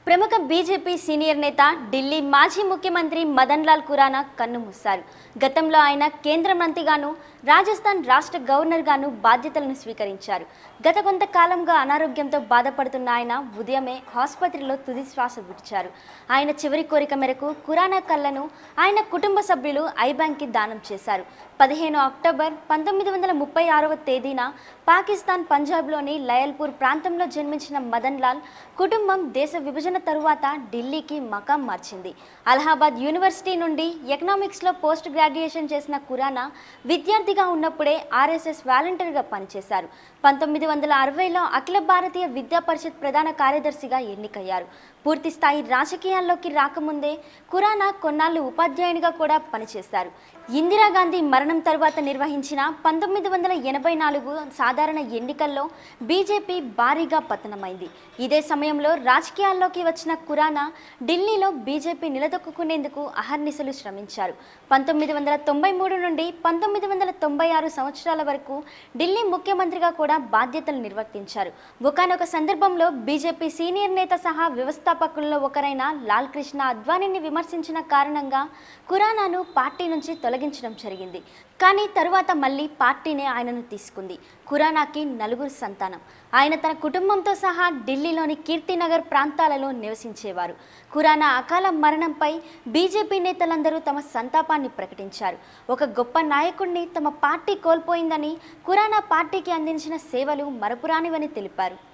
ప్రముఖ BJP senior నేత ఢిల్లీ మాజీ ముఖ్యమంత్రి మదన్ లాల్ ఖురానా కన్నుమూశారు గతంలో ఆయన కేంద్ర మంత్రిగాను రాజస్థాన్ రాష్ట్ర గవర్నర్గాను బాధ్యతలను స్వీకరించారు గత కొంతకాలంగా అనారోగ్యంతో బాధపడుతున్న ఆయన ఉదయమే ఆసుపత్రిలో తుది శ్వాస విడిచారు ఆయన చివరి కోరిక మేరకు ఖురానా కళ్ళను ఆయన కుటుంబ సభ్యులు ఐబ్యాంక్కి దానం చేశారు పదిహేను అక్టోబర్ పంతొమ్మిది వందల ముప్పై ఆరవ తేదీన పాకిస్తాన్ పంజాబ్లోని లయల్పూర్ ప్రాంతంలో జన్మించిన మదన్ లాల్ కుటుంబం దేశ విభజన తరువాత ఢిల్లీకి మకాం మార్చింది అలహాబాద్ యూనివర్సిటీ నుండి ఎకనామిక్స్లో పోస్ట్ గ్రాడ్యుయేషన్ చేసిన ఖురానా విద్యార్థిగా ఉన్నప్పుడే ఆర్ఎస్ఎస్ వాలంటీర్గా పనిచేశారు పంతొమ్మిది వందల అరవైలో అఖిల భారతీయ విద్యా పరిషత్ ప్రధాన కార్యదర్శిగా ఎన్నికయ్యారు పూర్తి స్థాయి రాజకీయాల్లోకి రాకముందే ఖురానా కొన్నాళ్ళు ఉపాధ్యాయునిగా కూడా పనిచేశారు ఇందిరాగాంధీ మరణం తర్వాత నిర్వహించిన పంతొమ్మిది వందల ఎనభై నాలుగు సాధారణ ఎన్నికల్లో బీజేపీ భారీగా పతనమైంది ఇదే సమయంలో రాజకీయాల్లోకి వచ్చిన ఖురానా ఢిల్లీలో బీజేపీ నిలదొక్కునేందుకు అహర్నిశలు శ్రమించారు పంతొమ్మిది వందల తొంభై మూడు నుండి పంతొమ్మిది వందల తొంభై ఆరు సంవత్సరాల వరకు ఢిల్లీ ముఖ్యమంత్రిగా కూడా బాధ్యతలు నిర్వర్తించారు ఒకనొక సందర్భంలో బీజేపీ సీనియర్ నేత సహా వ్యవస్థాపకుల్లో ఒకరైన లాల్ కృష్ణ అద్వానీని విమర్శించిన కారణంగా ఖురానాను పార్టీ నుంచి తొలగించడం జరిగింది కానీ తరువాత మళ్ళీ పార్టీనే ఆయనను తీసుకుంది ఖురానాకి నలుగురు సంతానం ఆయన తన కుటుంబంతో సహా ఢిల్లీలోని కీర్తినగర్ ప్రాంతాలలో నివసించేవారు ఖురానా అకాల మరణంపై బీజేపీ నేతలందరూ తమ సంతాపాన్ని ప్రకటించారు ఒక గొప్ప నాయకుడిని తమ పార్టీ కోల్పోయిందని ఖురానా పార్టీకి అందించిన సేవలు మరపురానివని తెలిపారు